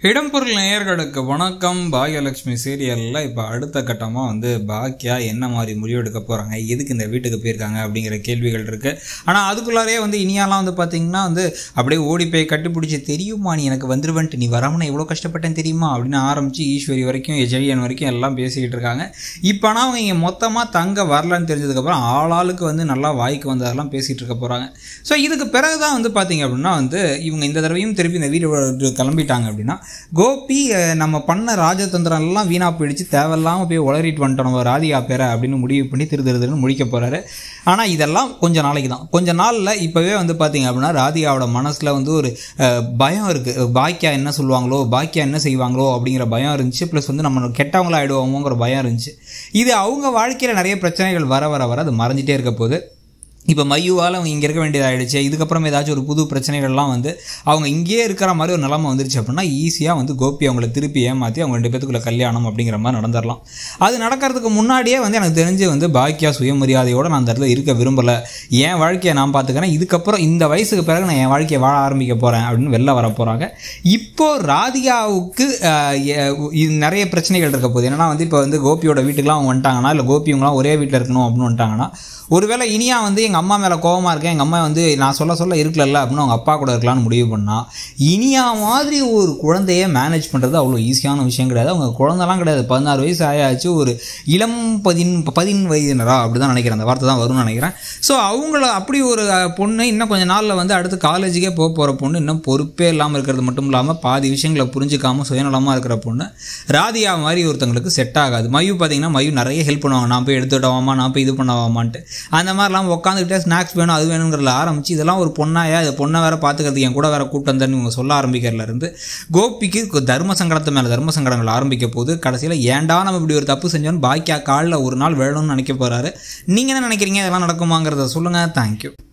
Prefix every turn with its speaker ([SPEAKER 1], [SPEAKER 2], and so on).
[SPEAKER 1] இடம்பொருள் நேயர்களுக்கு வணக்கம் பாகியலட்சுமி சீரியலில் இப்போ அடுத்த கட்டமாக வந்து பாக்கியா என்ன மாதிரி முடிவெடுக்க போகிறாங்க எதுக்கு இந்த வீட்டுக்கு போயிருக்காங்க அப்படிங்கிற கேள்விகள் இருக்குது ஆனால் அதுக்குள்ளாரே வந்து இனியாலாம் வந்து பார்த்தீங்கன்னா வந்து அப்படியே ஓடி போய் கட்டிப்பிடிச்சி தெரியுமா நீ எனக்கு வந்துருவன்ட்டு நீ வராமல் நான் எவ்வளோ கஷ்டப்பட்டேன் தெரியுமா அப்படின்னு ஆரம்பித்து ஈஸ்வரி வரைக்கும் ஜெழியன் வரைக்கும் எல்லாம் பேசிக்கிட்டு இருக்காங்க இப்போ ஆனால் அவங்க இங்கே மொத்தமாக தங்க வரலன்னு தெரிஞ்சதுக்கப்புறம் ஆளாளுக்கு வந்து நல்லா வாய்க்கு வந்ததெல்லாம் பேசிகிட்டு இருக்க போகிறாங்க ஸோ இதுக்கு பிறகு தான் வந்து பார்த்தீங்க அப்படின்னா வந்து இவங்க இந்த தடவையும் திருப்பி இந்த வீடு விட்டு கிளம்பிட்டாங்க அப்படின்னா கோபி அஹ், நம்ம பண்ண ராஜதந்திரம் எல்லாம் வீணா போயிடுச்சு தேவையில்லாமல் போய் உளறிட்டு வந்துட்டோம் நம்ம ராதிகா பேரை அப்படின்னு முடிவு பண்ணி திரு திரு திருன்னு முடிக்க போகிறாரு ஆனால் இதெல்லாம் கொஞ்ச நாளைக்கு தான் கொஞ்ச நாளில் இப்போவே வந்து பார்த்தீங்க அப்படின்னா ராதிகாவோட மனசில் வந்து ஒரு அஹ், பயம் இருக்குது பாக்கியா என்ன சொல்லுவாங்களோ பாக்கியா என்ன செய்வாங்களோ அப்படிங்கிற பயம் இருந்துச்சு ப்ளஸ் வந்து நம்ம கெட்டவங்களா ஆயிடுவோமோங்கிற பயம் இருந்துச்சு இது அவங்க வாழ்க்கையில் நிறைய பிரச்சனைகள் வர வர வர அது மறைஞ்சிட்டே இருக்க போகுது இப்போ மையுவால் அவங்க இங்கே இருக்க வேண்டியதாகிடுச்சு இதுக்கப்புறம் ஏதாச்சும் ஒரு புது பிரச்சனைகள்லாம் வந்து அவங்க இங்கேயே இருக்கிற மாதிரி ஒரு நிலைமை வந்துருச்சு அப்படின்னா ஈஸியாக வந்து கோபி அவங்கள திருப்பி ஏமாற்றி அவங்க ரெண்டு பேத்துக்குள்ள கல்யாணம் அப்படிங்கிற மாதிரி நடந்துடலாம் அது நடக்கிறதுக்கு முன்னாடியே வந்து எனக்கு தெரிஞ்சு வந்து பாக்கியா சுயமரியாதையோடு நான் அந்த இடத்துல இருக்க விரும்பலை என் வாழ்க்கையை நான் பார்த்துக்கிறேன் இதுக்கப்புறம் இந்த வயசுக்கு பிறகு நான் என் வாழ்க்கையை வாழ ஆரம்பிக்க போகிறேன் அப்படின்னு வெளில வர போகிறாங்க இப்போ ராதிகாவுக்கு ஆஹ், எ- இது நிறைய பிரச்சனைகள் இருக்க போகுது என்னன்னா வந்து இப்போ வந்து கோபியோட வீட்டுக்குலாம் அவங்க வந்துட்டாங்கன்னா இல்லை கோபி இவங்களாம் ஒரே வீட்டில் இருக்கணும் அப்படின்னு வந்துட்டாங்கன்னா ஒருவேளை இனியா வந்து எங்கள் அம்மா மேலே கோவமாக இருக்கேன் எங்கள் அம்மா வந்து நான் சொல்ல சொல்ல இருக்கலல்ல அப்படின்னு அவங்க அப்பா கூட இருக்கலாம்னு முடிவு பண்ணா இனியா மாதிரி ஒரு குழந்தைய மேனேஜ் பண்ணுறது அவ்வளோ ஈஸியான விஷயம் கிடையாது அவங்க குழந்தைலாம் கிடையாது பதினாறு வயசு ஆயாச்சு ஒரு இளம் பதின் பதின் வயதினரா அப்படி தான் நினைக்கிறேன் அந்த வார்த்தை தான் வரும்னு நினைக்கிறேன் ஸோ அவங்கள அப்படி ஒரு அஹ், பொண்ணு இன்னும் கொஞ்ச நாளில் வந்து அடுத்து காலேஜுக்கே போக போகிற பொண்ணு இன்னும் பொறுப்பே இல்லாமல் இருக்கிறது மட்டும் இல்லாமல் பாதி விஷயங்களை புரிஞ்சுக்காம சுயநலமாக இருக்கிற பொண்ணு ராதியா மாதிரி ஒருத்தங்களுக்கு செட் ஆகாது மயு பார்த்தீங்கன்னா மயு நிறைய ஹெல்ப் பண்ணுவாங்க நான் போய் எடுத்துட்டவாமா நான் போய் இது பண்ணவாமான்ட்டு அந்த மாதிரிலாம் உட்காந்துக்கிட்டே ஸ்நாக்ஸ் வேணும் அது வேணுங்கிறதுல ஆரம்பிச்சு இதெல்லாம் ஒரு பொண்ணாயா இது பொண்ணை வேற பார்த்துக்கிறதுக்கு என் கூட வேற கூட்டம் வந்தேன்னு இவங்க சொல்ல ஆரம்பிக்கிறதுல இருந்து கோபிக்கு கு- தர்ம சங்கடத்து மேலே தர்ம சங்கடங்கள் ஆரம்பிக்க போது கடைசியில் ஏன்டா நம்ம இப்படி ஒரு தப்பு செஞ்சோன்னு பாக்கியா காலில் ஒரு நாள் வேணும்னு நினைக்க போகிறாரு நீங்கள் என்ன நினைக்கிறீங்க இதெல்லாம் நடக்குமாங்கிறத சொல்லுங்கள் தேங்க்யூ